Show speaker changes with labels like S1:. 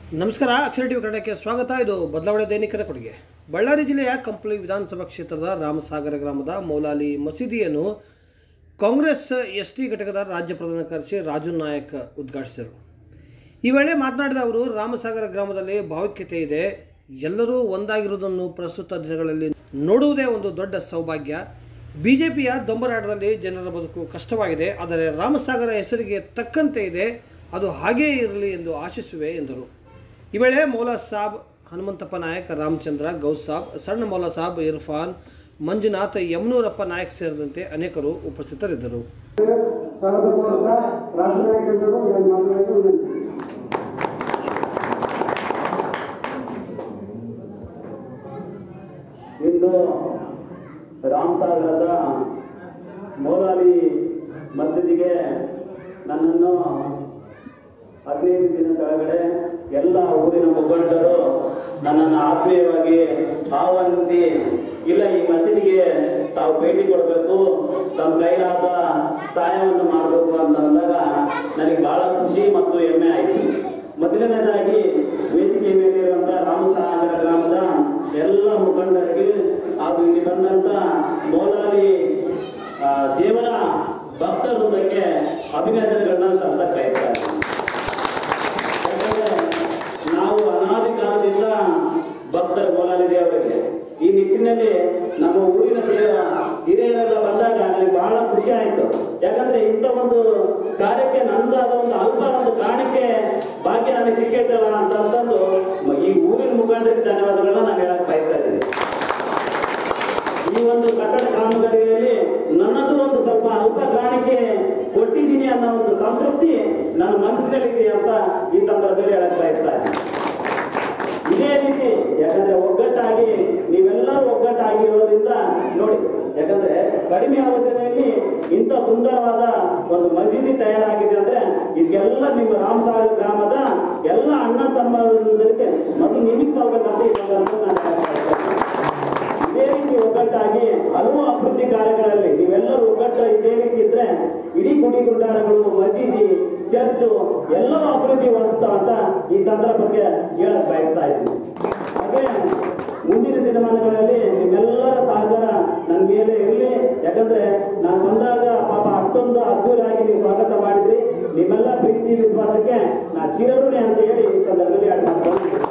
S1: ನಮಸ್ಕಾರ ಅಕ್ಷರ ಟಿವಿ ಕನ್ನಡಕ್ಕೆ ಸ್ವಾಗತ ಇದು ಬದಲಾವಣೆ ದೈನಿಕದ ಕೊಡುಗೆ ಬಳ್ಳಾರಿ ಜಿಲ್ಲೆಯ ಕಂಪ್ಲಿ ವಿಧಾನಸಭಾ ಕ್ಷೇತ್ರದ ರಾಮಸಾಗರ ಗ್ರಾಮದ ಮೌಲಾಲಿ ಮಸೀದಿಯನ್ನು ಕಾಂಗ್ರೆಸ್ ಎಸ್ ಟಿ ಘಟಕದ ರಾಜ್ಯ ಪ್ರಧಾನ ಕಾರ್ಯದರ್ಶಿ ರಾಜು ನಾಯಕ್ ಉದ್ಘಾಟಿಸಿದರು ಈ ವೇಳೆ ಮಾತನಾಡಿದ ಅವರು ರಾಮಸಾಗರ ಗ್ರಾಮದಲ್ಲಿ ಭಾವೈಕ್ಯತೆ ಇದೆ ಎಲ್ಲರೂ ಒಂದಾಗಿರುವುದನ್ನು ಪ್ರಸ್ತುತ ದಿನಗಳಲ್ಲಿ ನೋಡುವುದೇ ಒಂದು ದೊಡ್ಡ ಸೌಭಾಗ್ಯ ಬಿಜೆಪಿಯ ದೊಂಬರಾಟದಲ್ಲಿ ಜನರ ಬದುಕು ಕಷ್ಟವಾಗಿದೆ ಆದರೆ ರಾಮಸಾಗರ ಹೆಸರಿಗೆ ತಕ್ಕಂತೆ ಇದೆ ಅದು ಹಾಗೇ ಇರಲಿ ಎಂದು ಆಶಿಸುವೆ ಎಂದರು ಈ ವೇಳೆ ಮೌಲಾ ಸಾಬ್ ಹನುಮಂತಪ್ಪ ನಾಯಕ್ ರಾಮಚಂದ್ರ ಗೌಸ್ ಸಾಬ್ ಸಣ್ಣ ಮೌಲಾ ಸಾಬ್ ಇರ್ಫಾನ್ ಮಂಜುನಾಥ್ ಯಮನೂರಪ್ಪ ನಾಯಕ್ ಸೇರಿದಂತೆ ಅನೇಕರು ಉಪಸ್ಥಿತರಿದ್ದರು
S2: ಸ್ವಾಗತ ಕೋರುತ್ತಾ ರಾಷ್ಟ್ರನಾಯಕರು ನನ್ನ ಮಾತನಾಡಿ ವಿನಂತಿ
S3: ಇಂದು ರಾಮಸಾಗರದ ಮೌಲಾಲಿ ಮಸೀದಿಗೆ ನನ್ನನ್ನು ಹದಿನೈದು ದಿನ ಕೆಳಗಡೆ ಎಲ್ಲ ಊರಿನ ಮುಖಂಡರು ನನ್ನನ್ನು ಆತ್ಮೀಯವಾಗಿ ಆಹ್ವಾನಿಸಿ ಇಲ್ಲ ಈ ಮಸೀದಿಗೆ ತಾವು ಭೇಟಿ ಕೊಡಬೇಕು ತಮ್ಮ ಕೈಲಾದ ಸಹಾಯವನ್ನು ಮಾಡಬೇಕು ಅಂತ ಅಂದಾಗ ನನಗೆ ಬಹಳ ಖುಷಿ ಮತ್ತು ಹೆಮ್ಮೆ ಆಯಿತು ಮೊದಲನೇದಾಗಿ ವೇದಿಕೆ ಮೇಲೆ ಇರುವಂತಹ ರಾಮಸಾಗರ ಗ್ರಾಮದ ಎಲ್ಲ ಮುಖಂಡರಿಗೆ ಹಾಗೂ ಇಲ್ಲಿ ಬಂದಂತ ಮೌಲಾಲಿ ಆ, ದೇವರ ಭಕ್ತ ವೃಂದಕ್ಕೆ ಅಭಿನಂದನೆಗಳನ್ನ ಸಲ್ಲಿಸಕ್ ಬಯಸ್ತಾರೆ ಯಾಕಂದ್ರೆ ನಾವು ಅನಾದಿ ಕಾಲದಿಂದ ಭಕ್ತರು ಮೌಲಾಲಿ ದೇವರಿಗೆ ಈ ನಿಟ್ಟಿನಲ್ಲಿ ನಮ್ಮ ಊರಿನ ದೇವ ಹಿರಿಯರೆಲ್ಲ ಬಂದಾಗ ನನಗೆ ಬಹಳ ಖುಷಿ ಆಯ್ತು ಯಾಕಂದ್ರೆ ಇಂಥ ಒಂದು ಕಾರ್ಯಕ್ಕೆ ನನ್ನದಾದ ಒಂದು ಅಲ್ಪ ಒಂದು ಕಾಣಿಕೆ ಭಾಗ್ಯ ನನಗೆ ಸಿಕ್ಕೈತಲ್ಲ ಅಂತ ಅಂತಂದು ಮ- ಈ ಊರಿನ ಮುಖಂಡರಿಗೆ ಧನ್ಯವಾದಗಳನ್ನ ನಾನು ಹೇಳಕ್ ಬಯಸ್ತಾ ಇದ್ದೀನಿ ಈ ಒಂದು ಕಟ್ಟಡ ಕಾಮಗಾರಿಯಲ್ಲಿ ನನ್ನದು ಒಂದು ಸ್ವಲ್ಪ ಅಲ್ಪ ಕಾಣಿಕೆ ಕೊಟ್ಟಿದ್ದೀನಿ ಅನ್ನೋ ಒಂದು ಸಂತೃಪ್ತಿ ನನ್ನ ಮನಸ್ಸಿನಲ್ಲಿದೆ ಅಂತ ಈ ಸಂದರ್ಭದಲ್ಲಿ ಹೇಳಕ್ ಬಯಸ್ತಾ ಇದ್ದೀನಿ ಇದೇ ರೀತಿ ಯಾಕಂದ್ರೆ ಒಗ್ಗಟ್ಟಾಗಿ ನೀವೆಲ್ಲರೂ ಒಗ್ಗಟ್ಟಾಗಿರೋದ್ರಿಂದ ನೋಡಿ ಯಾಕಂದ್ರೆ ಕಡಿಮೆ ಅವಧಿಯಲ್ಲಿ ಇಂಥ ಸುಂದರವಾದ ಒಂದು ಮಸೀದಿ ತಯಾರಾಗಿದೆ ಅಂದ್ರೆ ಇದೆಲ್ಲ ನಿಮ್ಮ ರಾಮಸಾಗರ ಗ್ರಾಮದ ಎಲ್ಲ ಅಣ್ಣ ತಮ್ಮಂದರಿಗೆ ಮತ್ತು ನಿಮಿತ್ತ ಹೋಗ್ಬೇಕಂತ ಈ ಸಂದರ್ಭದಲ್ಲಿ ನಾನು ಹೇಳ್ತಾ ಇದ್ದೀನಿ. ಇದೇ ರೀತಿ ಒಗ್ಗಟ್ಟಾಗಿ ಹಲವು ಅಭಿವೃದ್ಧಿ ಕಾರ್ಯಗಳಲ್ಲಿ ನೀವೆಲ್ಲರೂ ಒಗ್ಗಟ್ಟು ಇದೇ ರೀತಿ ಇದ್ರೆ ಇಡೀ ಗುಡಿ ಗುಂಡಾರಗಳು ಮಸೀದಿ ಚರ್ಚು ಎಲ್ಲವೂ ಅಭಿವೃದ್ಧಿ ಹೊಂದುತ್ತಾ ಅಂತ ಈ ಸಂದರ್ಭಕ್ಕೆ ಹೇಳಕ್ ಬಯಸ್ತಾ ಇದ್ದೀನಿ ಹಾಗೆ ಮುಂದಿನ ದಿನಮಾನಗಳಲ್ಲಿ ನಿಮ್ಮೆಲ್ಲರ ಸಹಕಾರ ನನ್ನ ಮೇಲೆ ಇರಲಿ ಯಾಕಂದ್ರೆ ನಾನು ಬಂದಾಗ ಪಾಪ ಅಷ್ಟೊಂದು ಅದ್ದೂರಿಯಾಗಿ ನೀವು ಸ್ವಾಗತ ಮಾಡಿದ್ರಿ ನಿಮ್ಮೆಲ್ಲ ಪ್ರೀತಿ ವಿಶ್ವಾಸಕ್ಕೆ ನಾ ಚಿರಋಣಿ ಅಂತ ಹೇಳಿ ಈ ಸಂದರ್ಭದಲ್ಲಿ ಹೇಳಿ